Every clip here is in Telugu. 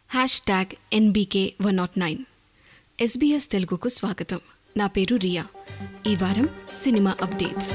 hash tag NBK one naught nine SBS తెలుగుకు స్వాగతం నా పేరు రియా ఈ వారం సినిమా అప్డేట్స్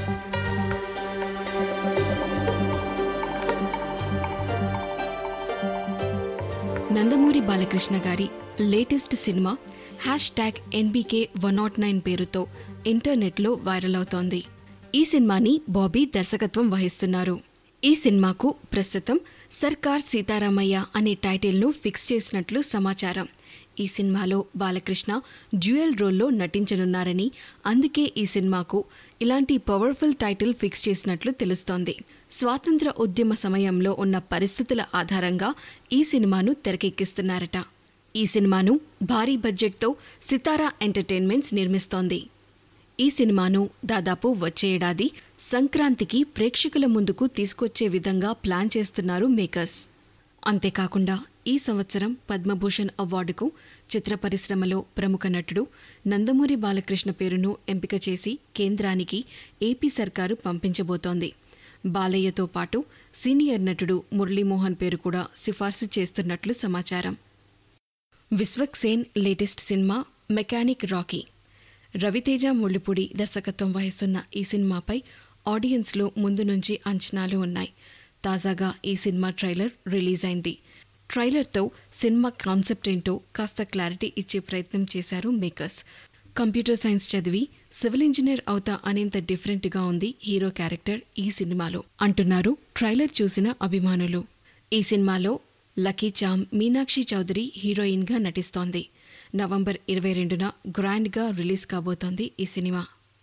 నందమూరి బాలకృష్ణ గారి latest cinema hash tag NBK one naught nine పేరుతో ఇంటర్నెట్లో వైరల్ అవుతోంది ఈ సినిమాని బాబీ దర్శకత్వం వహిస్తున్నారు ఈ సినిమాకు ప్రస్తుతం సర్కార్ సీతారామయ్య అనే టైటిల్ను ఫిక్స్ చేసినట్లు సమాచారం ఈ సినిమాలో బాలకృష్ణ డ్యూయల్ రోల్లో నటించనున్నారని అందుకే ఈ సినిమాకు ఇలాంటి పవర్ఫుల్ టైటిల్ ఫిక్స్ చేసినట్లు తెలుస్తోంది స్వాతంత్ర ఉద్యమ సమయంలో ఉన్న పరిస్థితుల ఆధారంగా ఈ సినిమాను తెరకెక్కిస్తున్నారట ఈ సినిమాను భారీ బడ్జెట్తో సితారా ఎంటర్టైన్మెంట్స్ నిర్మిస్తోంది ఈ సినిమాను దాదాపు వచ్చే ఏడాది సంక్రాంతికి ప్రేక్షకుల ముందుకు తీసుకొచ్చే విధంగా ప్లాన్ చేస్తున్నారు మేకర్స్ అంతేకాకుండా ఈ సంవత్సరం పద్మభూషణ్ అవార్డుకు చిత్ర పరిశ్రమలో ప్రముఖ నటుడు నందమూరి బాలకృష్ణ పేరును ఎంపిక చేసి కేంద్రానికి ఏపీ సర్కారు పంపించబోతోంది బాలయ్యతో పాటు సీనియర్ నటుడు మురళీమోహన్ పేరు కూడా సిఫార్సు చేస్తున్నట్లు సమాచారం Vishwak Sen latest cinema mechanic Rocky Ravi Teja Mullapudi దర్శకత్వం వహిస్తున్న ఈ సినిమాపై ఆడియన్స్లో ముందు నుంచి అంచనాలు ఉన్నాయి తాజాగా ఈ సినిమా ట్రైలర్ రిలీజ్ అయింది ట్రైలర్తో సినిమా కాన్సెప్ట్ ఏంటో కాస్త క్లారిటీ ఇచ్చే ప్రయత్నం చేశారు మేకర్స్ కంప్యూటర్ సైన్స్ చదివి సివిల్ ఇంజనీర్ అవుతా అనేంత డిఫరెంట్గా ఉంది హీరో క్యారెక్టర్ ఈ సినిమాలో అంటున్నారు ట్రైలర్ చూసిన అభిమానులు ఈ సినిమాలో లక్కీ చామ్ మీనాక్షి చౌదరి హీరోయిన్గా నటిస్తోంది నవంబర్ ఇరవై రెండున గ్రాండ్గా రిలీజ్ కాబోతోంది ఈ సినిమా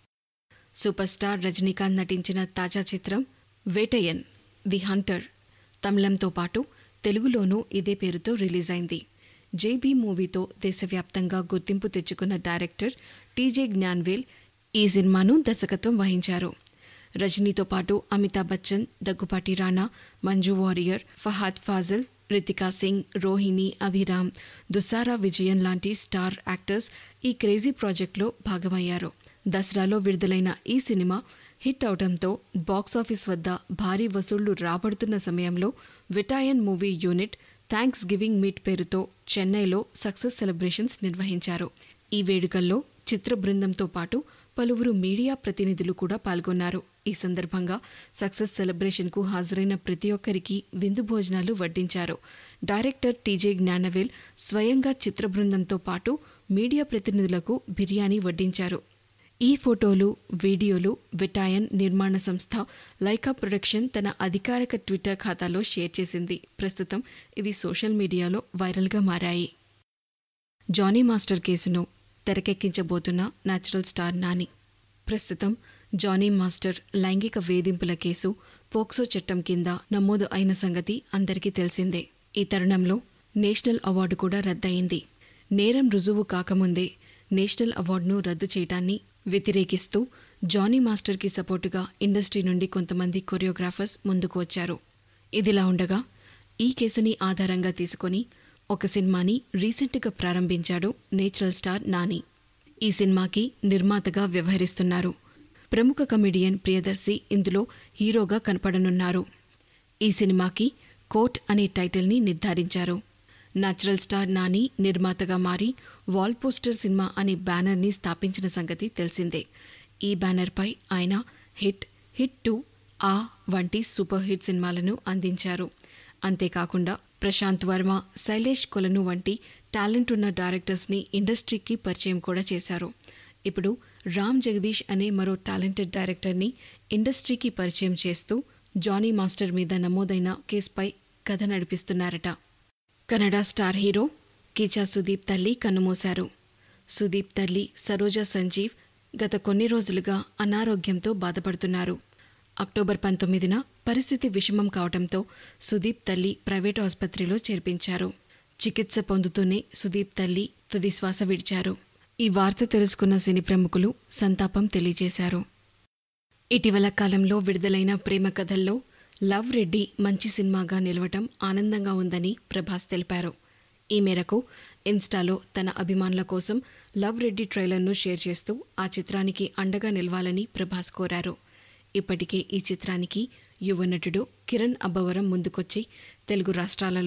సూపర్ స్టార్ రజనీకాంత్ నటించిన తాజా చిత్రం వేటయన్ ది హంటర్ తమిళంతో పాటు తెలుగులోనూ ఇదే పేరుతో రిలీజ్ అయింది జేబీ మూవీతో దేశవ్యాప్తంగా గుర్తింపు తెచ్చుకున్న డైరెక్టర్ టీజే జ్ఞాన్వేల్ ఈ సినిమాను దర్శకత్వం వహించారు రజనీతో పాటు అమితాబ్ బచ్చన్ దగ్గుపాటి రాణా మంజు వారియర్ ఫహాద్ ఫాజిల్ రితికా సింగ్ రోహిణి అభిరామ్ దుసారా విజయన్ లాంటి స్టార్ యాక్టర్స్ ఈ క్రేజీ ప్రాజెక్టులో భాగమయ్యారు దసరాలో విడుదలైన ఈ సినిమా హిట్ అవడంతో బాక్సాఫీస్ వద్ద భారీ వసూళ్లు రాబడుతున్న సమయంలో Vettaiyan movie unit thanksgiving meet పేరుతో చెన్నైలో సక్సెస్ సెలబ్రేషన్స్ నిర్వహించారు ఈ వేడుకల్లో చిత్ర బృందంతో పాటు పలువురు మీడియా ప్రతినిధులు కూడా పాల్గొన్నారు ఈ సందర్భంగా సక్సెస్ సెలబ్రేషన్కు హాజరైన ప్రతి ఒక్కరికి విందు భోజనాలు వడ్డించారు డైరెక్టర్ టీజే జ్ఞానవేల్ స్వయంగా చిత్ర బృందంతో పాటు మీడియా ప్రతినిధులకు బిర్యానీ వడ్డించారు ఈ ఫోటోలు వీడియోలు విటాయన్ నిర్మాణ సంస్థ లైకా ప్రొడక్షన్ తన అధికారిక ట్విట్టర్ ఖాతాలో షేర్ చేసింది ప్రస్తుతం ఇవి సోషల్ మీడియాలో వైరల్గా మారాయి జానీ మాస్టర్ కేసును తెరకెక్కించబోతున్న నేచురల్ స్టార్ నాని ప్రస్తుతం జానీ మాస్టర్ లైంగిక వేధింపుల కేసు పోక్సో చట్టం కింద నమోదు అయిన సంగతి అందరికీ తెలిసిందే ఈ తరుణంలో నేషనల్ అవార్డు కూడా రద్దయింది నేరం రుజువు కాకముందే నేషనల్ అవార్డును రద్దు చేయడాన్ని వ్యతిరేకిస్తూ జానీ మాస్టర్కి సపోర్టుగా ఇండస్ట్రీ నుండి కొంతమంది కొరియోగ్రాఫర్స్ ముందుకు వచ్చారు ఇదిలా ఉండగా ఈ కేసుని ఆధారంగా తీసుకొని ఒక సినిమాని రీసెంట్గా ప్రారంభించాడు నేచురల్ స్టార్ నాని ఈ సినిమాకి నిర్మాతగా వ్యవహరిస్తున్నారు ప్రముఖ కమెడియన్ ప్రియదర్శి ఇందులో హీరోగా కనపడనున్నారు ఈ సినిమాకి కోట్ అనే టైటిల్ని నిర్ధారించారు నాచురల్ స్టార్ నాని నిర్మాతగా మారి వాల్ పోస్టర్ సినిమా అనే బ్యానర్ని స్థాపించిన సంగతి తెలిసిందే ఈ బ్యానర్పై ఆయన హిట్ హిట్ టూ ఆ వంటి సూపర్ హిట్ సినిమాలను అందించారు అంతేకాకుండా ప్రశాంత్ వర్మ శైలేష్ కొలను వంటి టాలెంట్ ఉన్న డైరెక్టర్స్ని ఇండస్ట్రీకి పరిచయం కూడా చేశారు ఇప్పుడు రామ్ జగదీష్ అనే మరో టాలెంటెడ్ డైరెక్టర్ని ఇండస్ట్రీకి పరిచయం చేస్తూ జానీ మాస్టర్ మీద నమోదైన కేసుపై కథ నడిపిస్తున్నారట కన్నడ స్టార్ హీరో కీచా సుదీప్ తల్లి కన్నుమూశారు సుదీప్ తల్లి సరోజ సంజీవ్ గత కొన్ని రోజులుగా అనారోగ్యంతో బాధపడుతున్నారు అక్టోబర్ పంతొమ్మిదిన పరిస్థితి విషమం కావడంతో సుదీప్ తల్లి ప్రైవేట్ ఆసుపత్రిలో చేర్పించారు చికిత్స పొందుతూనే సుదీప్ తల్లి తుది శ్వాస విడిచారు ఈ వార్త తెలుసుకున్న సినీ ప్రముఖులు సంతాపం తెలియజేశారు ఇటీవల కాలంలో విడుదలైన ప్రేమ కథల్లో లవ్ రెడ్డి మంచి సినిమాగా నిలవటం ఆనందంగా ఉందని ప్రభాస్ తెలిపారు ఈ మేరకు ఇన్స్టాలో తన అభిమానుల కోసం లవ్ రెడ్డి ట్రైలర్ను షేర్ చేస్తూ ఆ చిత్రానికి అండగా నిలవాలని ప్రభాస్ కోరారు ఇప్పటికే ఈ చిత్రానికి యువ నటుడు కిరణ్ అబ్బవరం ముందుకొచ్చి తెలుగు రాష్ట్రాలలో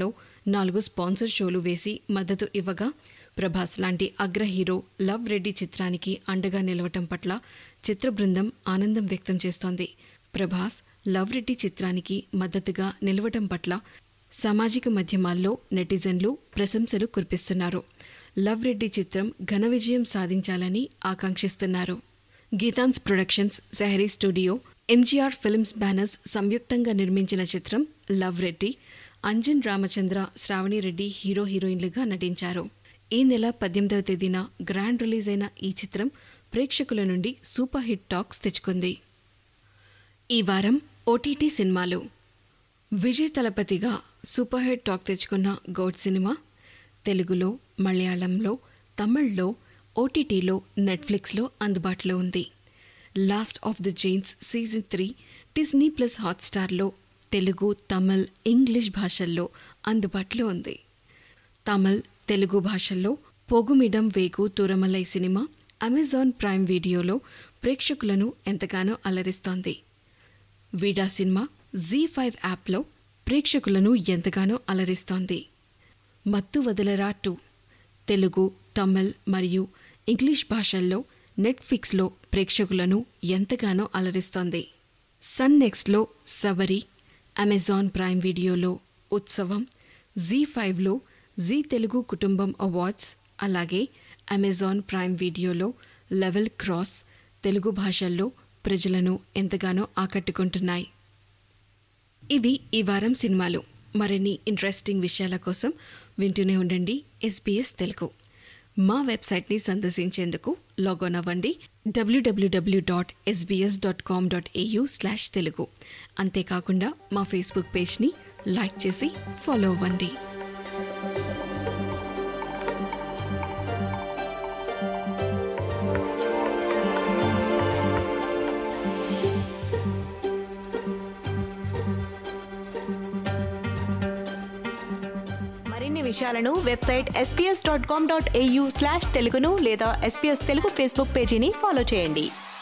నాలుగు స్పాన్సర్ షోలు వేసి మద్దతు ఇవ్వగా ప్రభాస్ లాంటి అగ్ర హీరో లవ్ రెడ్డి చిత్రానికి అండగా నిలవటం పట్ల చిత్ర బృందం ఆనందం వ్యక్తం చేస్తోంది ప్రభాస్ లవ్ రెడ్డి చిత్రానికి మద్దతుగా నిలవటం పట్ల సామాజిక మాధ్యమాల్లో నెటిజన్లు ప్రశంసలు కురిపిస్తున్నారు లవ్ రెడ్డి చిత్రం ఘన విజయం సాధించాలని ఆకాంక్షిస్తున్నారు గీతాన్స్ productions Sehari studio MGR films banners సంయుక్తంగా నిర్మించిన చిత్రం లవ్ రెడ్డి అంజన్ రామచంద్ర శ్రావణి రెడ్డి హీరో హీరోయిన్లుగా నటించారు ఈ నెల పద్దెనిమిదవ తేదీన గ్రాండ్ రిలీజ్ అయిన ఈ చిత్రం ప్రేక్షకుల నుండి సూపర్ హిట్ టాక్స్ తెచ్చుకుంది ఈ వారం ఓటీటీ సినిమాలు విజయ్ తలపతిగా సూపర్ హిట్ టాక్ తెచ్చుకున్న గౌడ్ సినిమా తెలుగులో మలయాళంలో తమిళ్లో ఓటీటీలో నెట్ఫ్లిక్స్లో అందుబాటులో ఉంది last of the jains season three Disney plus హాట్స్టార్లో తెలుగు తమిళ్ ఇంగ్లీష్ భాషల్లో అందుబాటులో ఉంది తమిళ్ తెలుగు భాషల్లో పొగుమిడం వేగు తూరమలై సినిమా అమెజాన్ ప్రైమ్ వీడియోలో ప్రేక్షకులను ఎంతగానో అలరిస్తోంది వీడా సినిమా జీ ఫైవ్ యాప్లో ప్రేక్షకులను ఎంతగానో అలరిస్తోంది మత్తు వదలరా టూ తెలుగు తమిళ్ మరియు ఇంగ్లీష్ భాషల్లో నెట్ఫ్లిక్స్లో ప్రేక్షకులను ఎంతగానో అలరిస్తోంది సన్ నెక్స్ట్లో సబరి అమెజాన్ ప్రైమ్ వీడియోలో ఉత్సవం జీ ఫైవ్లో జీ తెలుగు కుటుంబం అవార్డ్స్ అలాగే అమెజాన్ ప్రైమ్ వీడియోలో లెవెల్ క్రాస్ తెలుగు భాషల్లో ప్రజలను ఎంతగానో ఆకట్టుకుంటున్నాయి ఇవి ఈ వారం సినిమాలు మరిన్ని ఇంట్రెస్టింగ్ విషయాల కోసం వింటూనే ఉండండి ఎస్బీఎస్ తెలుగు మా వెబ్సైట్ని సందర్శించేందుకు లాగిన్ అవ్వండి WWW dot SBS dot com dot AU slash Telugu అంతేకాకుండా మా ఫేస్బుక్ పేజ్ని లైక్ చేసి ఫాలో అవ్వండి మరిన్ని విషయాలను website SPS dot com dot AU slash తెలుగును లేదా ఎస్పీఎస్ తెలుగు ఫేస్బుక్ పేజీని ఫాలో చేయండి